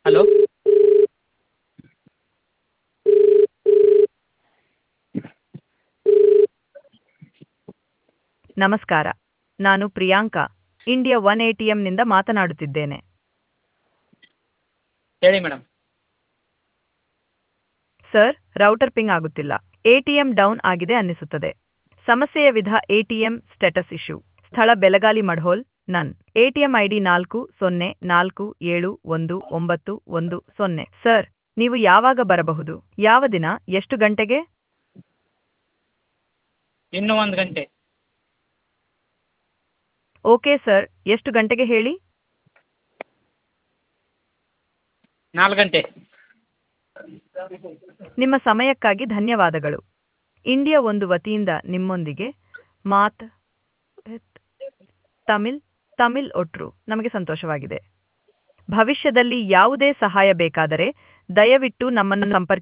hello ನಮಸ್ಕಾರ ನಾನು Priyanka India one A T ಎಂನಿಂದ ಮಾತನಾಡುತ್ತಿದ್ದೇನೆ ಹೇಳಿ ಮೇಡಮ್ ಸರ್ ರೌಟರ್ ಪಿಂಗ್ ಆಗುತ್ತಿಲ್ಲ ಎಟಿಎಂ ಡೌನ್ ಆಗಿದೆ ಅನ್ನಿಸುತ್ತದೆ ಸಮಸ್ಯೆಯ ವಿಧ ಎಟಿಎಂ ಸ್ಟೇಟಸ್ ಇಶ್ಯೂ ಸ್ಥಳ ಬೆಳಗಾಲಿ ಮಡ್ಹೋಲ್ ನನ್ ಎಟಿಎಂ ಐಡಿ ನಾಲ್ಕು ಸೊನ್ನೆ ನಾಲ್ಕು ಏಳು ಒಂದು ಒಂಬತ್ತು ಒಂದು ಸೊನ್ನೆ ಸರ್ ನೀವು ಯಾವಾಗ ಬರಬಹುದು ಯಾವ ದಿನ ಎಷ್ಟು ಗಂಟೆಗೆ ಇನ್ನೂ ಒಂದು ಗಂಟೆ ಓಕೆ ಸರ್ ಎಷ್ಟು ಗಂಟೆಗೆ ಹೇಳಿ ನಾಲ್ಕು ಗಂಟೆ ನಿಮ್ಮ ಸಮಯಕ್ಕಾಗಿ ಧನ್ಯವಾದಗಳು ಇಂಡಿಯಾ ಒಂದು ವತಿಯಿಂದ ನಿಮ್ಮೊಂದಿಗೆ ಮಾತ್ ತಮಿಳ್ ತಮಿಳ್ ಒಟ್ರು ನಮಗೆ ಸಂತೋಷವಾಗಿದೆ ಭವಿಷ್ಯದಲ್ಲಿ ಯಾವುದೇ ಸಹಾಯ ಬೇಕಾದರೆ ದಯವಿಟ್ಟು ನಮ್ಮನ್ನು ಸಂಪರ್ಕಿಸಿ